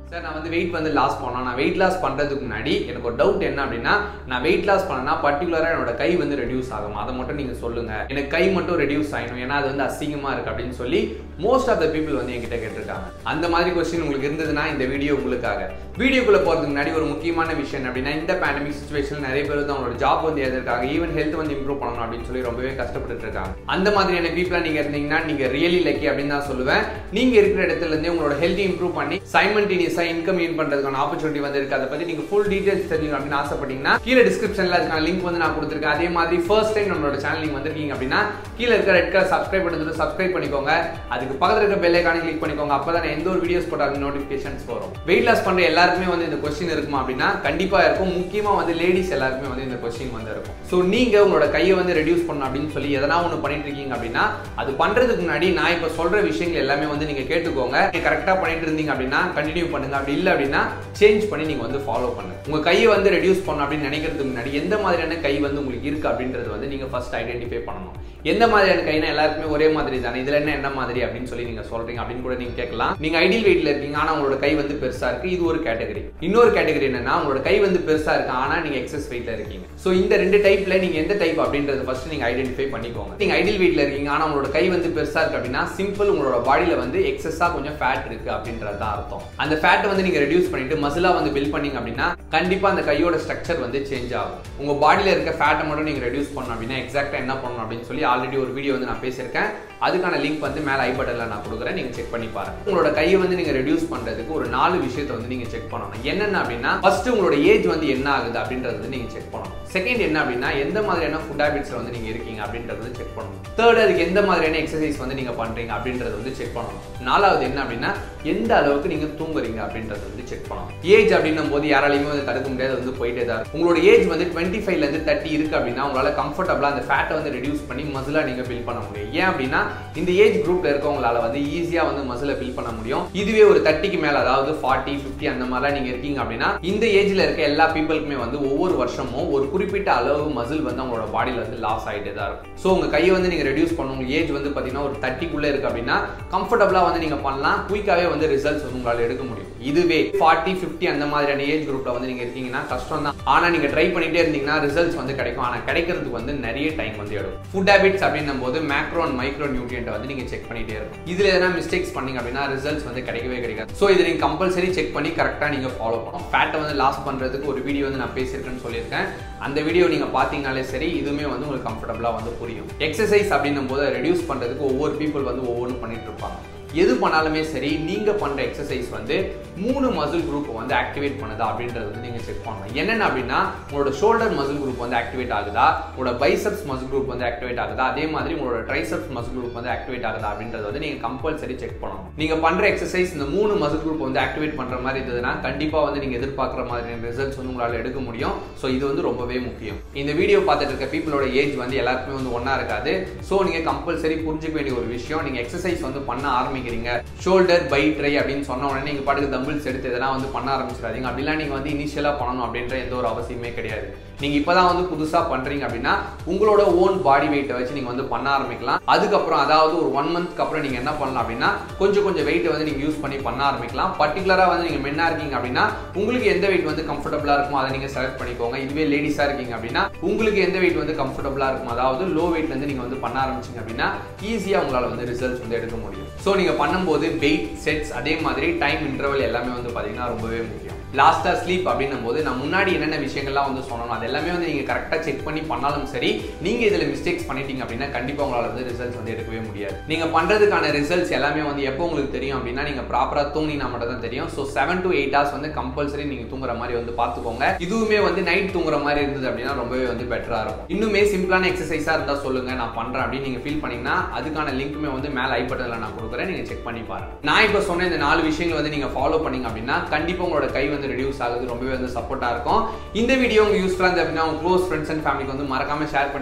Sir நான் வந்து wait வந்து லாஸ் பண்ணோம் நான் வெயிட் லாஸ் பண்ணுறதுக்கு முன்னாடி எனக்கு ஒரு டவுட் என்ன அப்படின்னா நான் வெயிட் லாஸ் பண்ணனா பர்டிகுலராக என்னோட கை வந்து ரெடியூஸ் ஆகும் அதை மட்டும் நீங்கள் சொல்லுங்கள் எனக்கு கை மட்டும் ரெடியூஸ் ஆகணும் ஏன்னா அது வந்து அசிங்கமாக இருக்குது அப்படின்னு சொல்லி மோஸ்ட் ஆஃப் த பீப்புள் வந்து என்கிட்ட கேட்டிருக்காங்க அந்த மாதிரி கொஸ்டின் உங்களுக்கு இருந்ததுன்னா இந்த வீடியோ உங்களுக்காக வீடியோக்குள்ளே போகிறதுக்கு முன்னாடி ஒரு முக்கியமான விஷயம் என்ன அப்படின்னா இந்த பேண்டமிக் சுச்சுவேஷன் நிறைய பேர் வந்து அவங்களோட ஜாப் வந்து எதிர்க்காங்க ஈவன் ஹெல்த் வந்து இம்ப்ரூவ் பண்ணணும் அப்படின்னு சொல்லி ரொம்பவே கஷ்டப்பட்டு இருக்காங்க அந்த மாதிரியான பீப்புளாக நீங்கள் இருந்தீங்கன்னா நீங்கள் ரியலி லக்கி அப்படின்னு தான் சொல்லுவேன் நீங்கள் இருக்கிற இடத்துல இருந்தே உங்களோட ஹெல்த் இம்ப்ரூவ் பண்ணி சைமல்டேனியஸாக இன்கம் ஏர்ன் பண்ணுறதுக்கான ஆப்பர்ச்சுனிட்டி வந்து இருக்கு அதை பற்றி நீங்கள் ஃபுல் டீடைல்ஸ் தெரிஞ்சுக்கணும் அப்படின்னு ஆசைப்பட்டீங்கன்னா கீழே டிஸ்கிரிப்ஷனில் அதுக்கான லிங்க் வந்து நான் கொடுத்துருக்கேன் அதே மாதிரி ஃபர்ஸ்ட் டைம் நம்மளோட சேனல் நீங்கள் வந்திருக்கீங்க அப்படின்னா கீழே இருக்க ரெட் கலர் சப்ஸ்கிரைப் பண்ணி சப்ஸ்கிரைப் பண்ணிக்கோங்க அதுக்கு பக்கத்தில் இருக்க பெல் ஐக்கானை கிளிக் பண்ணிக்கோங்க அப்போ தான் எந்த ஒரு வீடியோஸ் போட்டாலும் நோட்டிஃபிகேஷன்ஸ் வரும் வெயிட் லாஸ் பண்ணுற எல்லாருக்குமே வந்து இந்த கொஸ்டின் இருக்குமா அப்படின்னா கண்டிப்பாக இருக்கும் முக்கியமாக வந்து லேடிஸ் எல்லாருக்குமே வந்து இந்த கொஸ்டின் வந்து இருக்கும் ஸோ நீங்கள் உங்களோட கையை வந்து ரெடியூஸ் பண்ணணும் அப்படின்னு சொல்லி எதனா ஒன்று பண்ணிட்டு இருக்கீங்க அப்படின்னா அது பண்ணுறதுக்கு முன்னாடி நான் இப்போ சொல்கிற விஷயங்கள் எல்லாமே வந்து நீங்கள் கேட்டுக்கோங்க நீங்கள் கரெக்டாக பண்ணிட்டு இருந்தீங்க அப்படின்னா கண்டினியூ பண்ணுங்க அப்படி இல்லை அப்படின்னா சேஞ்ச் பண்ணி நீங்கள் வந்து ஃபாலோ பண்ணுங்க உங்கள் கையை வந்து ரெடியூஸ் பண்ணணும் அப்படின்னு நினைக்கிறதுக்கு முன்னாடி எந்த மாதிரியான கை வந்து உங்களுக்கு இருக்கு அப்படின்றது வந்து நீங்கள் ஃபர்ஸ்ட் ஐடென்டிஃபை பண்ணணும் எந்த மாதிரியான கைனா எல்லாருக்குமே ஒரே மாதிரி தானே இதுல என்ன என்ன மாதிரி அப்படின்னு சொல்லி நீங்க சொல்றீங்க அப்படின்னு கூட நீங்க கேட்கலாம் நீங்க ஐடியல் வெயிட்ல இருக்கீங்க ஆனா உங்களோட கை வந்து பெருசா இருக்கு இது ஒரு கேட்டகரி இன்னொரு கேட்டகரி என்னன்னா உங்களோட கை வந்து பெருசா இருக்கு ஆனா நீங்க எக்ஸஸ் வெயிட்ல இருக்கீங்க சோ இந்த ரெண்டு டைப்ல நீங்க எந்த டைப் அப்படின்றது ஃபர்ஸ்ட் நீங்க ஐடென்டிஃபை பண்ணிக்கோங்க நீங்க ஐடியல் வெயிட்ல இருக்கீங்க ஆனா உங்களோட கை வந்து பெருசா இருக்கு அப்படின்னா சிம்பிள் உங்களோட பாடியில வந்து எக்ஸஸா கொஞ்சம் ஃபேட் இருக்கு அப்படின்றது தான் அர்த்தம் அந்த ஃபேட்டை வந்து நீங்க ரெடியூஸ் பண்ணிட்டு மசிலா வந்து பில்ட் பண்ணீங்க அப்படின்னா கண்டிப்பா அந்த கையோட ஸ்ட்ரக்சர் வந்து சேஞ்ச் ஆகும் உங்க பாடியில இருக்க ஃபேட்டை மட்டும் நீங்க ரெடியூஸ் பண்ணணும் அப்படின்னா எக்ஸாக்டா என்ன பண்ணணும் அப்படின்னு சொல்லி ஆல்ரெடி ஒரு வீடியோ வந்து நான் பேசியிருக்கேன் அதுக்கான லிங்க் வந்து மேல ஐ பட்டன்ல நான் கொடுக்குறேன் நீங்க செக் பண்ணி பாருங்க உங்களோட கையை வந்து நீங்க ரெடியூஸ் பண்றதுக்கு ஒரு நாலு விஷயத்தை வந்து நீங்க செக் பண்ணணும் என்னென்ன அப்படின்னா ஃபர்ஸ்ட் உங்களோட ஏஜ் வந்து என்ன ஆகுது அப்படின்றது வந்து நீங்க செக் பண்ணணும் செகண்ட் என்ன அப்படின்னா எந்த மாதிரியான ஃபுட் ஹேபிட்ஸ்ல வந்து நீங்க இருக்கீங்க அப்படின்றது வந்து செக் பண்ணணும் தேர்ட் அதுக்கு எந்த மாதிரியான எக்ஸசைஸ் வந்து நீங்க பண்றீங்க அப்படின்றது வந்து செக் பண்ணணும் நாலாவது என்ன அப்படின்னா எந்த அளவுக்கு நீங்க தூங்குறீங்க அப்படின்றது வந்து செக் பண்ணணும் ஏஜ் அப்படின்னும் போது யாராலையுமே வந்து தடுக்க முடியாது வந்து போயிட்டே தான் இருக்கும். உங்களோட ஏஜ் வந்து டுவெண்ட்டி ஃபைவ்ல இருந்து தேர்ட்டி இருக்கு அப்படின்னா உங்களால கம்ஃபர்டபுளா அந்த ஃபேட்டை வந்து ரெடியூஸ் பண்ணி மசிலா நீங்க பில் பண்ண முடியும் ஏன் அப்படின்னா இந்த ஏஜ் குரூப்ல இருக்கவங்களால வந்து ஈஸியா வந்து மசில பில் பண்ண முடியும் இதுவே ஒரு தேர்ட்டிக்கு மேல அதாவது ஃபார்ட்டி ஃபிஃப்டி அந்த மாதிரிலாம் நீங்க இருக்கீங்க அப்படின்னா இந்த ஏஜ்ல இருக்க எல்லா பீப்புளுக்குமே வந்து ஒவ்வொரு வருஷமும் ஒரு குறிப்பிட்ட அளவு மசில் வந்து அவங்களோட பாடியில வந்து லாஸ் ஆகிட்டே தான் இருக்கும் ஸோ உங்க கையை வந்து நீங்க ரெடியூஸ் பண்ணணும் உங்க ஏஜ் வந்து பாத்தீங்கன்னா ஒரு தேர்ட்டிக்குள்ள இருக்கு அப்படின்னா கம்ஃபர்டபுளா வந்து நீங்க பண்ணலாம் குயிக்காவே வந்து ரிசல்ட்ஸ் வந்து உங்களால எடுக்க முடியும் இதுவே ஃபார்ட்டி ஃபிஃப்டி அந்த மாதிரியான ஏஜ் குரூப்ல வந்து நீங்க இருக்கீங்கன்னா கஷ்டம் தான் ஆனா நீங்க ட்ரை பண்ணிட்டே இருந்தீங்கன்னா ரிசல்ட்ஸ் வந்து கிடைக்கும் ஆனா கிடைக்கிறதுக்கு வந்து நிறைய டைம் வந்து எடுக்கும் ஃபுட் ஹேபிட்ஸ் அப்படின்னும் போது மேக்ரோ அண்ட் மைக்ரோ நியூட்ரியன்ட் வந்து நீங்க செக் பண்ணிட்டே இருக்கும் இதுல எதனா மிஸ்டேக்ஸ் பண்ணீங்க அப்படின்னா ரிசல்ட்ஸ் வந்து கிடைக்கவே கிடைக்காது ஸோ இதை நீங்க கம்பல்சரி செக் பண்ணி கரெக்டா நீங்க ஃபாலோ பண்ணணும் ஃபேட்டை வந்து லாஸ் பண்றதுக்கு ஒரு வீடியோ வந்து நான் பேசியிருக்கேன்னு சொல்லியிருக்கேன் அந்த வீடியோ நீங்க பாத்தீங்கனாலே சரி இதுவுமே வந்து உங்களுக்கு கம்ஃபர்டபுளா வந்து புரியும் எக்ஸசைஸ் அப்படின்னும் போது ரெடியூஸ் பண்றதுக்கு ஒவ்வொரு பீப்புள் வந்து ஒவ்வொன்றும் பண்ணிட்டு இருப்பாங்க எது பண்ணாலுமே சரி நீங்க பண்ற எக்ஸசைஸ் வந்து மூணு மசில் குரூப் வந்து ஆக்டிவேட் பண்ணுதா அப்படின்றது வந்து நீங்க செக் பண்ணணும் என்னென்ன அப்படின்னா உங்களோட ஷோல்டர் மசில் குரூப் வந்து ஆக்டிவேட் ஆகுதா உங்களோட பைசப்ஸ் மசில் குரூப் வந்து ஆக்டிவேட் ஆகுதா அதே மாதிரி உங்களோட ட்ரைசப்ஸ் மசில் குரூப் வந்து ஆக்டிவேட் ஆகுதா அப்படின்றது வந்து நீங்க கம்பல்சரி செக் பண்ணணும் நீங்க பண்ற எக்ஸசைஸ் இந்த மூணு மசில் குரூப் வந்து ஆக்டிவேட் பண்ற மாதிரி இருந்ததுன்னா கண்டிப்பா வந்து நீங்க எதிர்பார்க்குற மாதிரியான ரிசல்ட்ஸ் வந்து உங்களால எடுக்க முடியும் ஸோ இது வந்து ரொம்பவே முக்கியம் இந்த வீடியோ பார்த்துட்டு இருக்க பீப்புளோட ஏஜ் வந்து எல்லாருக்குமே வந்து ஒன்றா இருக்காது ஸோ நீங்க கம்பல்சரி புரிஞ்சுக்க வேண்டிய ஒரு விஷயம் நீங்க எக்ஸசைஸ் வந்து பண்ண ஆரம்பிக்கிறீங்க ஷோல்டர் பை ட்ரை அப்படின்னு சொன்ன உடனே நீங்க பாட்டுக்கு தம்பிள்ஸ் எடுத்து எதனா வந்து பண்ண ஆரம்பிச்சிடாதீங்க அப்படிலாம் நீங்க வந்து இனிஷியலா பண்ணணும் அப்படின்ற எந்த ஒரு அவசியமே கிடையாது நீங்க இப்பதான் வந்து புதுசா பண்றீங்க அப்படின்னா உங்களோட ஓன் பாடி வெயிட்டை வச்சு நீங்க வந்து பண்ண ஆரம்பிக்கலாம் அதுக்கப்புறம் அதாவது ஒரு ஒன் மந்த்க்கு அப்புறம் நீங்க என்ன பண்ணலாம் அப்படின்னா கொஞ்சம் கொஞ்சம் வெயிட்டை வந்து நீங்க யூஸ் பண்ணி பண்ண ஆரம்பிக்கலாம் பர்டிகுலரா வந்து நீங்க மென்னா இருக்கீங்க அப்படின்னா உங்களுக்கு எந்த வெயிட் வந்து கம்ஃபர்டபுளா இருக்குமோ அதை நீங்க செலக்ட் பண்ணிக்கோங்க இதுவே லேடிஸா இருக்கீங்க அப்படின்னா உங்களுக்கு எந்த வெயிட் வந்து கம்ஃபர்டபுளா இருக்கும் அதாவது லோ வெயிட்ல இருந்து நீங்க வந்து பண்ண ஆரம்பிச்சீங்க அப்படின்னா ஈஸியா உங்களால வந்து ரிசல்ட்ஸ் வந்து எடுக்க முடியும் ஸோ நீங்க பண்ணும்போது வெயிட் செட்ஸ் அதே மாதிரி டைம் இன்டர்வல் எல்லாமே வந்து பாத்தீங்கன்னா ரொம்பவே முக்கியம் லாஸ்டா ஸ்லீப் அப்படின்னும் போது நான் முன்னாடி என்னென்ன விஷயங்கள்லாம் வந்து சொன்னோம் அது எல்லாமே வந்து நீங்க கரெக்டா செக் பண்ணி பண்ணாலும் சரி நீங்க இதுல மிஸ்டேக்ஸ் பண்ணிட்டீங்க அப்படின்னா கண்டிப்பா உங்களால வந்து ரிசல்ட்ஸ் வந்து எடுக்கவே முடியாது நீங்க பண்றதுக்கான ரிசல்ட்ஸ் எல்லாமே வந்து எப்போ உங்களுக்கு தெரியும் அப்படின்னா நீங்க ப்ராப்பரா தூங்கினா மட்டும் தான் தெரியும் so seven to eight hours வந்து கம்பல்சரி நீங்க தூங்குற மாதிரி வந்து பாத்துக்கோங்க இதுவுமே வந்து நைட் தூங்குற மாதிரி இருந்தது அப்படின்னா ரொம்பவே வந்து பெட்டரா இருக்கும் இன்னுமே சிம்பிளான எக்ஸசைஸா இருந்தா சொல்லுங்க நான் பண்றேன் அப்படின்னு நீங்க ஃபீல் பண்ணீங்கன்னா அதுக்கான லிங்க்குமே வந்து மேல ஐ பட்டன்ல நான் கொடுக்குறேன் நீங்க செக் பண்ணி பாருங்க நான் இப்போ சொன்ன இந்த நாலு விஷயங்கள் வந்து நீங்க ஃபாலோ பண்ணீங்க அப்படின்னா கண்டிப்பா உங்களோட கை வந்து ரெடியூஸ் ஆகுது ரொம்பவே வந்து சப்போர்ட்டா இருக்கும் இந்த வீடியோ உங்களுக்கு யூஸ்ஃபுல்லா இருந்து அப்படின்னா உங்க க்ளோஸ் ஃப்ரெண்ட்ஸ் அண்ட் ஃபேமிலிக்கு வந்து மறக்காம ஷேர் பண்ணிடுங்க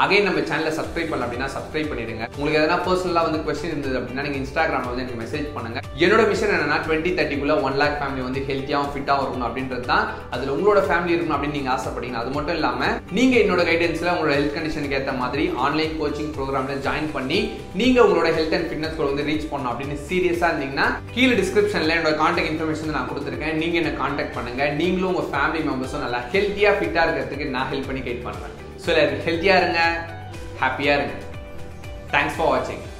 அகைன் நம்ம சேனலை சப்ஸ்கிரைப் பண்ணல அப்படின்னா சப்ஸ்கிரைப் பண்ணிடுங்க உங்களுக்கு எதனா பர்சனலாக வந்து கொஸ்டின் இருந்தது அப்படின்னா நீங்கள் இன்ஸ்டாகிராமில் வந்து எனக்கு மெசேஜ் பண்ணுங்க என்னோட மிஷன் என்னன்னா டுவெண்ட்டி தேர்ட்டிக்குள்ள ஒன் லேக் ஃபேமிலி வந்து ஹெல்த்தியாகவும் ஃபிட்டாகவும் இருக்கணும் அப்படின்றது தான் அதில் உங்களோட ஃபேமிலி இருக்கணும் அப்படின்னு நீங்கள் ஆசைப்பட்டீங்க அது மட்டும் இல்லாமல் நீங்கள் என்னோட கைடன்ஸில் உங்களோட ஹெல்த் கண்டிஷனுக்கு ஏற்ற மாதிரி ஆன்லைன் கோச்சிங் ப்ரோக்ராமில் ஜாயின் பண்ணி நீங்கள் உங்களோட ஹெல்த் அண்ட் ஃபிட்னஸ் கோல் வந்து ரீச் பண்ணணும் அப்படின்னு சீரியஸாக இருந்தீங்கன்னா கீழே டிஸ்கிரிப்ஷனில் என்னோட கான்டாக்ட் இன்ஃபர்மேஷன் நான் கொடுத்துருக்கேன் நீங்கள் என்ன கான்டாக்ட் பண்ணுங்க நீங்களும் உங்கள் ஃபேமிலி மெம்பர்ஸும் நல்லா ஹெல்த்தியாக ஃபிட்டாக இருக்கிறதுக்கு நான் ஹெல்ப் பண்ணி கைட் பண்ணுறேன் ஸோ ஹெல்த்தியாக இருங்க ஹாப்பியாக இருங்க தேங்க்ஸ் ஃபார் வாட்சிங்